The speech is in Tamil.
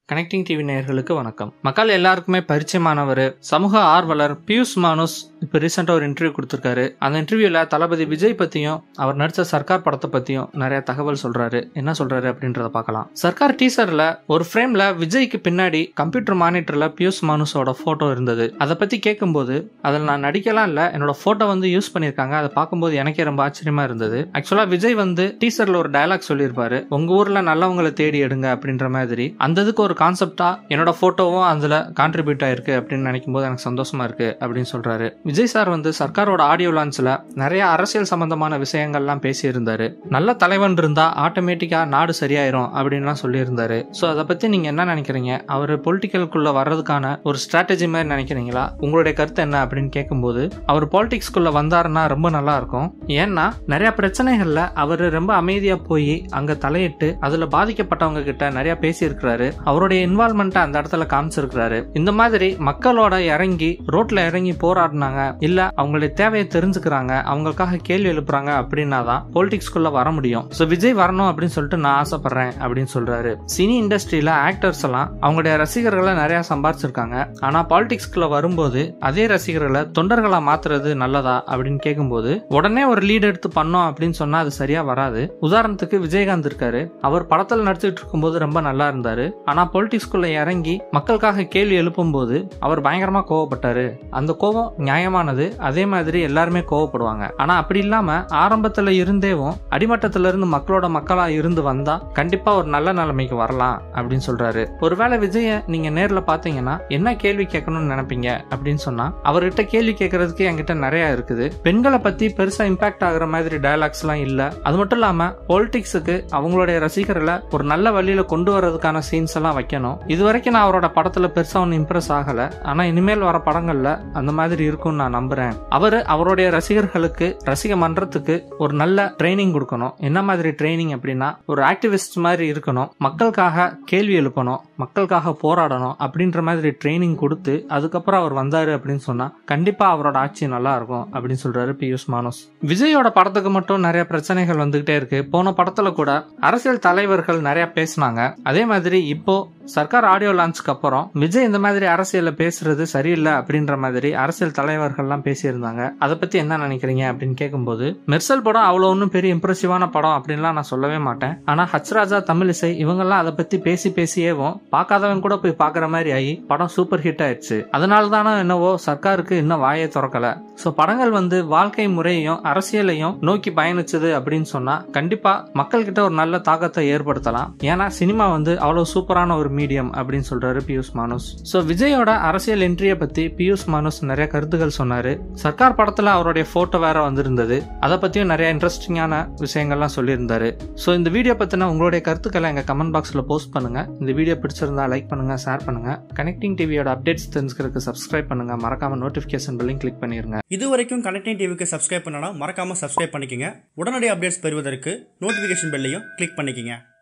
கனெக்டிங் டிவி நேயர்களுக்கு வணக்கம் மக்கள் எல்லாருக்குமே பரிச்சயமானவர் சமூக ஆர்வலர் பியூஷ் மானுஸ் இப்போ ரீசெண்டாக ஒரு இன்டர்வியூ கொடுத்துருக்காரு அந்த இன்டர்வியூல தளபதி விஜய் பத்தியும் அவர் நடிச்ச சர்க்கார் படத்தை பத்தியும் நிறைய தகவல் சொல்றாரு என்ன சொல்றாரு அப்படின்றத பார்க்கலாம் சர்க்கார் டீசர்ல ஒரு ஃப்ரேம்ல விஜய்க்கு பின்னாடி கம்ப்யூட்டர் மானிட்டர்ல பியூஷ் மானுஸோட போட்டோ இருந்தது அதை பத்தி கேட்கும்போது அதில் நான் நடிக்கலாம் இல்ல என்னோட போட்டோ வந்து யூஸ் பண்ணியிருக்காங்க அதை பார்க்கும்போது எனக்கே ரொம்ப ஆச்சரியமா இருந்தது ஆக்சுவலா விஜய் வந்து டீசர்ல ஒரு டயலாக் சொல்லியிருப்பாரு உங்க ஊர்ல நல்லவங்களை தேடி எடுங்க அப்படின்ற மாதிரி அந்த இதுக்கு ஒரு கான்செப்டா என்னோட போட்டோவும் அதுல கான்ட்ரிபியூட் ஆயிருக்கு அப்படின்னு நினைக்கும் போது எனக்கு சந்தோஷமா இருக்கு அப்படின்னு சொல்றாரு விஜய் சார் வந்து சர்க்காரோட ஆடியோ லான்ச்ல நிறைய அரசியல் சம்பந்தமான விஷயங்கள்லாம் பேசியிருந்தாரு நல்ல தலைவன் இருந்தா ஆட்டோமேட்டிக்கா நாடு சரியாயிரும் அப்படின்லாம் சொல்லியிருந்தாரு ஸோ அதை பத்தி நீங்க என்ன நினைக்கிறீங்க அவர் பொலிட்டிக்கலுக்குள்ள வர்றதுக்கான ஒரு ஸ்ட்ராட்டஜி மாதிரி நினைக்கிறீங்களா உங்களுடைய கருத்து என்ன அப்படின்னு கேட்கும்போது அவர் பாலிடிக்ஸ்குள்ள வந்தாருன்னா ரொம்ப நல்லா இருக்கும் ஏன்னா நிறைய பிரச்சனைகள்ல அவர் ரொம்ப அமைதியா போய் அங்க தலையிட்டு அதுல பாதிக்கப்பட்டவங்க கிட்ட நிறைய பேசியிருக்கிறாரு அவருடைய இன்வால்மெண்ட்டை அந்த இடத்துல காமிச்சிருக்கிறாரு இந்த மாதிரி மக்களோட இறங்கி ரோட்ல இறங்கி போராடினாங்க இல்ல அவங்களுடைய தேவையை தெரிஞ்சுக்கிறாங்க அவங்களுக்காக கேள்வி எழுப்புறாங்க அப்படின்னா தான் பொலிட்டிக்ஸ்குள்ள வர முடியும் ஸோ விஜய் வரணும் அப்படின்னு சொல்லிட்டு நான் ஆசைப்படுறேன் அப்படின்னு சொல்றாரு சினி இண்டஸ்ட்ரியில ஆக்டர்ஸ் எல்லாம் அவங்களுடைய ரசிகர்களை நிறைய சம்பாரிச்சிருக்காங்க ஆனா பாலிடிக்ஸ்குள்ள வரும்போது அதே ரசிகர்களை தொண்டர்களா மாத்துறது நல்லதா அப்படின்னு கேட்கும்போது உடனே ஒரு லீட் எடுத்து பண்ணோம் அப்படின்னு சொன்னா அது சரியா வராது உதாரணத்துக்கு விஜயகாந்த் இருக்காரு அவர் படத்துல நடிச்சுட்டு இருக்கும்போது ரொம்ப நல்லா இருந்தாரு ஆனா பொலிட்டிக்ஸ்குள்ள இறங்கி மக்களுக்காக கேள்வி எழுப்பும் போது அவர் பயங்கரமா கோவப்பட்டாரு அந்த கோவம் நியாயமானது அதே மாதிரி எல்லாருமே கோவப்படுவாங்க ஆனா அப்படி இல்லாம ஆரம்பத்துல இருந்தேவும் அடிமட்டத்துல இருந்து மக்களோட மக்களா இருந்து வந்தா கண்டிப்பா ஒரு நல்ல நிலைமைக்கு வரலாம் அப்படின்னு சொல்றாரு ஒருவேளை விஜய நீங்க நேர்ல பாத்தீங்கன்னா என்ன கேள்வி கேட்கணும்னு நினைப்பீங்க அப்படின்னு சொன்னா அவர்கிட்ட கேள்வி கேட்கறதுக்கு என்கிட்ட நிறைய இருக்குது பெண்களை பத்தி பெருசா இம்பாக்ட் ஆகுற மாதிரி டயலாக்ஸ் எல்லாம் இல்ல அது மட்டும் இல்லாம பொலிட்டிக்ஸுக்கு அவங்களுடைய ரசிகர்களை ஒரு நல்ல வழியில கொண்டு வர்றதுக்கான சீன்ஸ் எல்லாம் வைக்கணும் இது வரைக்கும் நான் அவரோட படத்துல பெருசா ஒன்னும் இம்ப்ரெஸ் ஆகல ஆனா இனிமேல் வர படங்கள்ல அந்த மாதிரி இருக்கும்னு நான் நம்புறேன் அவரு அவருடைய ரசிகர்களுக்கு ரசிக மன்றத்துக்கு ஒரு நல்ல ட்ரைனிங் கொடுக்கணும் என்ன மாதிரி ட்ரைனிங் அப்படின்னா ஒரு ஆக்டிவிஸ்ட் மாதிரி இருக்கணும் மக்களுக்காக கேள்வி எழுப்பணும் மக்களுக்காக போராடணும் அப்படின்ற மாதிரி ட்ரைனிங் கொடுத்து அதுக்கப்புறம் அவர் வந்தாரு அப்படின்னு சொன்னா கண்டிப்பா அவரோட ஆட்சி நல்லா இருக்கும் அப்படின்னு சொல்றாரு பியூஷ் மானோஸ் விஜயோட படத்துக்கு மட்டும் நிறைய பிரச்சனைகள் வந்துகிட்டே இருக்கு போன படத்துல கூட அரசியல் தலைவர்கள் நிறைய பேசினாங்க அதே மாதிரி இப்போ சர்க்கார் ஆடியோ லான்ச்சுக்கு அப்புறம் விஜய் இந்த மாதிரி அரசியல்ல பேசுறது சரியில்லை அப்படின்ற மாதிரி அரசியல் தலைவர்கள்லாம் பேசியிருந்தாங்க அதை பத்தி என்ன நினைக்கிறீங்க அப்படின்னு கேட்கும்போது மெர்சல் படம் அவ்வளோ ஒன்றும் பெரிய இம்ப்ரெசிவான படம் அப்படின்லாம் நான் சொல்லவே மாட்டேன் ஆனா ஹச்ராஜா தமிழிசை இவங்கெல்லாம் அதை பத்தி பேசி பேசியேவும் பார்க்காதவன் கூட போய் பார்க்குற மாதிரி ஆகி படம் சூப்பர் ஹிட் ஆயிடுச்சு அதனால தானே என்னவோ சர்க்காருக்கு இன்னும் வாயை திறக்கல ஸோ படங்கள் வந்து வாழ்க்கை முறையையும் அரசியலையும் நோக்கி பயணிச்சது அப்படின்னு சொன்னா கண்டிப்பா மக்கள்கிட்ட ஒரு நல்ல தாக்கத்தை ஏற்படுத்தலாம் ஏன்னா சினிமா வந்து அவ்வளவு சூப்பரான ஒரு மீடியம் அப்படின்னு சொல்றாரு பியூஷ் மானுஸ் ஸோ விஜயோட அரசியல் என்ட்ரியை பத்தி பியூஷ் மானுஸ் நிறைய கருத்துக்கள் சொன்னாரு சர்க்கார் படத்துல அவருடைய போட்டோ வேற வந்திருந்தது அதை பத்தியும் நிறைய இன்ட்ரெஸ்டிங்கான விஷயங்கள்லாம் சொல்லியிருந்தாரு ஸோ இந்த வீடியோ பத்தின உங்களுடைய கருத்துக்களை எங்க கமெண்ட் பாக்ஸ்ல போஸ்ட் பண்ணுங்க இந்த வீடியோ பிடிச்சிருந்தா லைக் பண்ணுங்க ஷேர் பண்ணுங்க கனெக்டிங் டிவியோட அப்டேட்ஸ் தெரிஞ்சுக்கிறதுக்கு சப்ஸ்கிரைப் பண்ணுங்க மறக்காம நோட்டிபிகேஷன் பெல்லையும் கிளிக் பண்ணிருங்க இது வரைக்கும் கனெக்டிங் டிவிக்கு சப்ஸ்கிரைப் பண்ணனா மறக்காம சப்ஸ்கிரைப் பண்ணிக்கங்க உடனடி அப்டேட்ஸ் பெறுவதற்கு நோட்டிஃபிகேஷன் பெல்லையும் கிளிக் பண்ணிக்கங்க